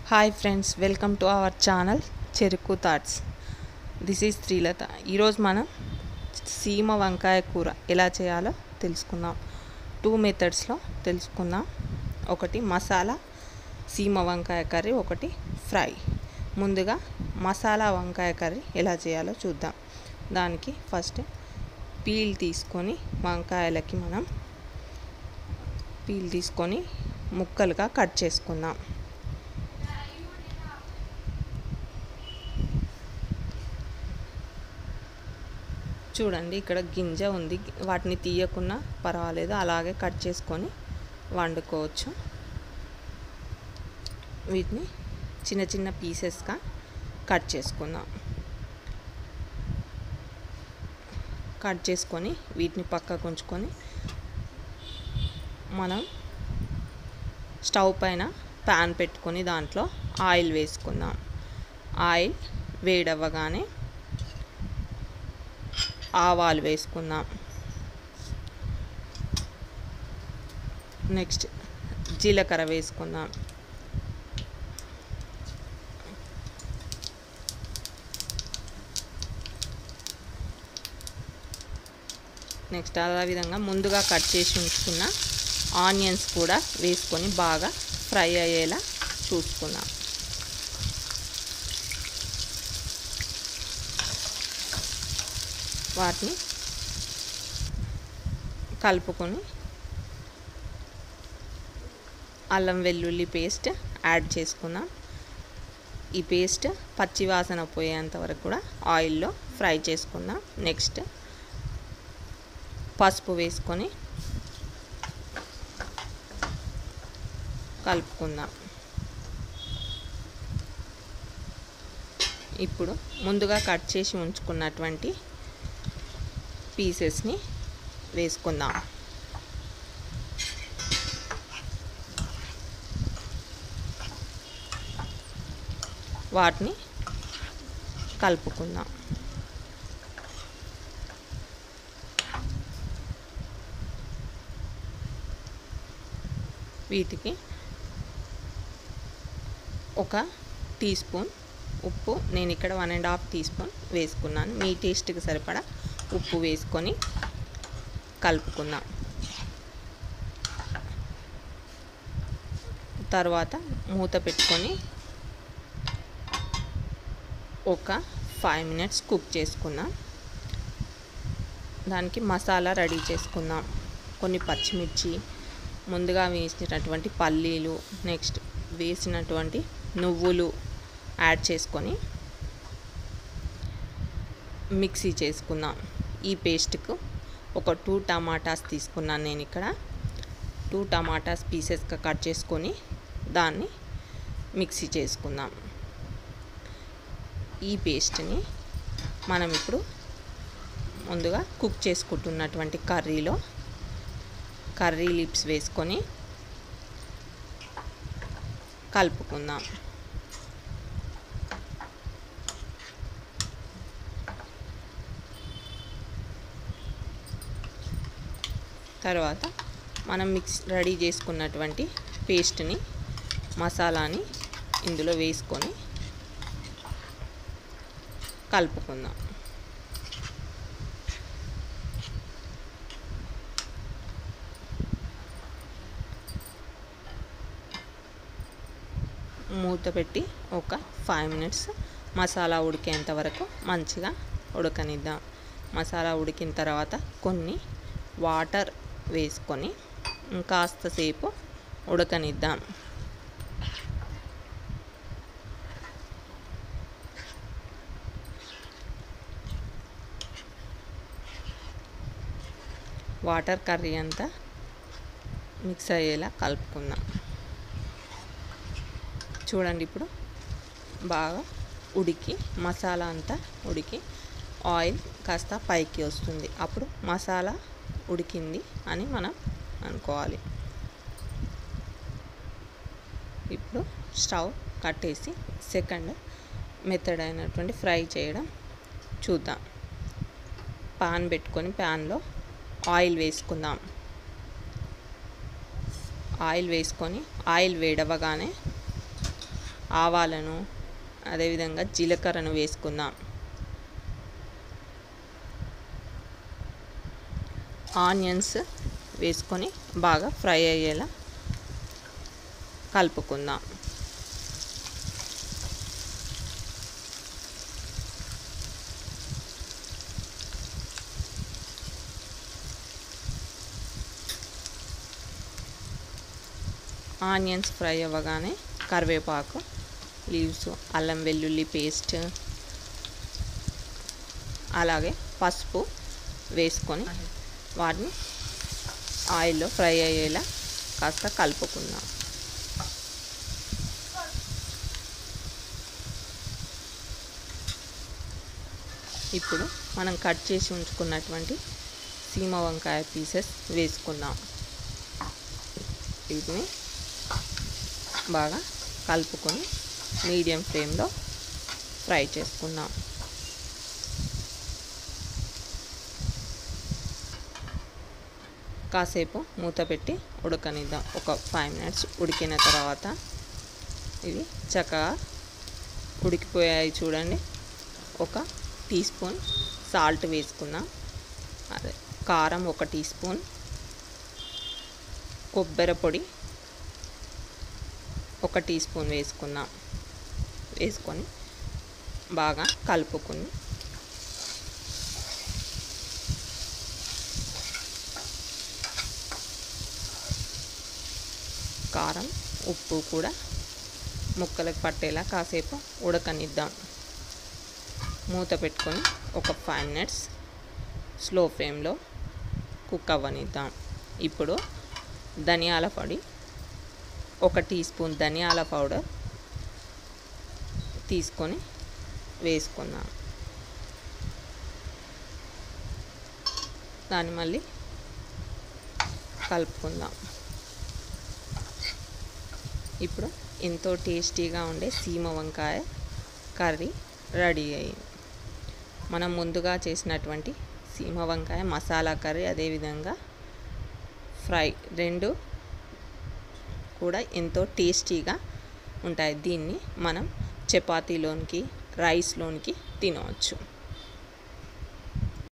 hi friends welcome to our channel చెరుకు thoughts this is Srilatha ఈరోజు మనం సీమ వంకాయ కూర ఎలా చేయాలో తెలుసుకుందాం టూ మెథడ్స్లో తెలుసుకుందాం ఒకటి మసాలా సీమ వంకాయ కర్రీ ఒకటి ఫ్రై ముందుగా మసాలా వంకాయ కర్రీ ఎలా చేయాలో చూద్దాం దానికి ఫస్ట్ పీల్ తీసుకొని వంకాయలకి మనం పీల్ తీసుకొని ముక్కలుగా కట్ చేసుకుందాం చూడండి ఇక్కడ గింజ ఉంది వాటిని తీయకుండా పర్వాలేదు అలాగే కట్ చేసుకొని వండుకోవచ్చు వీటిని చిన్న చిన్న పీసెస్గా కట్ చేసుకుందాం కట్ చేసుకొని వీటిని పక్కకు ఉంచుకొని మనం స్టవ్ పైన ప్యాన్ పెట్టుకొని దాంట్లో ఆయిల్ వేసుకుందాం ఆయిల్ వేడవ్వగానే ఆవాలు వేసుకుందాం నెక్స్ట్ జీలకర్ర వేసుకుందాం నెక్స్ట్ అదేవిధంగా ముందుగా కట్ చేసి ఉంచుకున్న ఆనియన్స్ కూడా వేసుకొని బాగా ఫ్రై అయ్యేలా చూసుకుందాం వాటిని కలుపుకొని అల్లం వెల్లుల్లి పేస్ట్ యాడ్ చేసుకుందాం ఈ పేస్ట్ పచ్చి వాసన పోయేంత వరకు కూడా ఆయిల్లో ఫ్రై చేసుకుందాం నెక్స్ట్ పసుపు వేసుకొని కలుపుకుందాం ఇప్పుడు ముందుగా కట్ చేసి ఉంచుకున్నటువంటి పీసెస్ని వేసుకుందాం వాటిని కలుపుకుందాం వీటికి ఒక టీ స్పూన్ ఉప్పు నేను ఇక్కడ one and half tea spoon వేసుకున్నాను మీ టేస్ట్కి సరిపడా ఉప్పు వేసుకొని కలుపుకుందాం తర్వాత మూత పెట్టుకొని ఒక ఫైవ్ మినిట్స్ కుక్ చేసుకుందాం దానికి మసాలా రెడీ చేసుకుందాం కొన్ని పచ్చిమిర్చి ముందుగా వేసినటువంటి పల్లీలు నెక్స్ట్ వేసినటువంటి నువ్వులు యాడ్ చేసుకొని మిక్సీ చేసుకుందాం ఈ పేస్ట్కు ఒక టూ టమాటాస్ తీసుకున్నాను నేను ఇక్కడ టూ టమాటాస్ పీసెస్గా కట్ చేసుకొని దాన్ని మిక్సీ చేసుకుందాం ఈ పేస్ట్ని మనం ఇప్పుడు ముందుగా కుక్ చేసుకుంటున్నటువంటి కర్రీలో కర్రీ లిప్స్ వేసుకొని కలుపుకుందాం తర్వాత మనం మిక్స్ రెడీ చేసుకున్నటువంటి పేస్ట్ని మసాలాని ఇందులో వేసుకొని కలుపుకుందాం మూత పెట్టి ఒక ఫైవ్ మినిట్స్ మసాలా ఉడికేంత వరకు మంచిగా ఉడకనిద్దాం మసాలా ఉడికిన తర్వాత కొన్ని వాటర్ వేసుకొని కాస్త సేపు ఉడకనిద్దాం వాటర్ కర్రీ అంతా మిక్స్ అయ్యేలా కలుపుకుందాం చూడండి ఇప్పుడు బాగా ఉడికి మసాలా అంతా ఉడికి ఆయిల్ కాస్త పైకి వస్తుంది అప్పుడు మసాలా ఉడికింది అని మనం అనుకోవాలి ఇప్పుడు స్టవ్ కట్టేసి సెకండ్ మెథడ్ అయినటువంటి ఫ్రై చేయడం చూద్దాం పాన్ పెట్టుకొని ప్యాన్లో ఆయిల్ వేసుకుందాం ఆయిల్ వేసుకొని ఆయిల్ వేడవగానే ఆవాలను అదేవిధంగా జీలకర్రను వేసుకుందాం ఆనియన్స్ వేసుకొని బాగా ఫ్రై అయ్యేలా కలుపుకుందాం ఆనియన్స్ ఫ్రై అవ్వగానే కరివేపాకు లీవ్స్ అల్లం వెల్లుల్లి పేస్ట్ అలాగే పసుపు వేసుకొని వాటిని ఆయిల్లో ఫ్రై అయ్యేలా కాస్త కలుపుకుందాం ఇప్పుడు మనం కట్ చేసి ఉంచుకున్నటువంటి సీమ వంకాయ పీసెస్ వేసుకుందాం వీటిని బాగా కలుపుకొని మీడియం ఫ్లేమ్లో ఫ్రై చేసుకుందాం కాసేపు మూత పెట్టి ఉడకనిద్దాం ఒక ఫైవ్ మినిట్స్ ఉడికిన తర్వాత ఇవి చక్కగా ఉడికిపోయాయి చూడండి ఒక టీ స్పూన్ సాల్ట్ వేసుకుందాం అదే కారం ఒక టీ స్పూన్ కొబ్బరి పొడి ఒక టీ స్పూన్ వేసుకుందాం వేసుకొని బాగా కలుపుకుని కారం ఉప్పు కూడా ముక్కలకు పట్టేలా కాసేపు ఉడకనిద్దాం మూత పెట్టుకొని ఒక ఫైవ్ మినిట్స్ స్లో ఫ్లేమ్లో కుక్ అవ్వనిద్దాం ఇప్పుడు ధనియాల పొడి ఒక టీ స్పూన్ ధనియాల పౌడర్ తీసుకొని వేసుకుందాం దాన్ని మళ్ళీ కలుపుకుందాం ఇప్పుడు ఎంతో టేస్టీగా ఉండే సీమ వంకాయ కర్రీ రెడీ అయింది మనం ముందుగా చేసినటువంటి సీమ వంకాయ మసాలా కర్రీ అదేవిధంగా ఫ్రై రెండు కూడా ఎంతో టేస్టీగా ఉంటాయి దీన్ని మనం చపాతీలోనికి రైస్లోనికి తినవచ్చు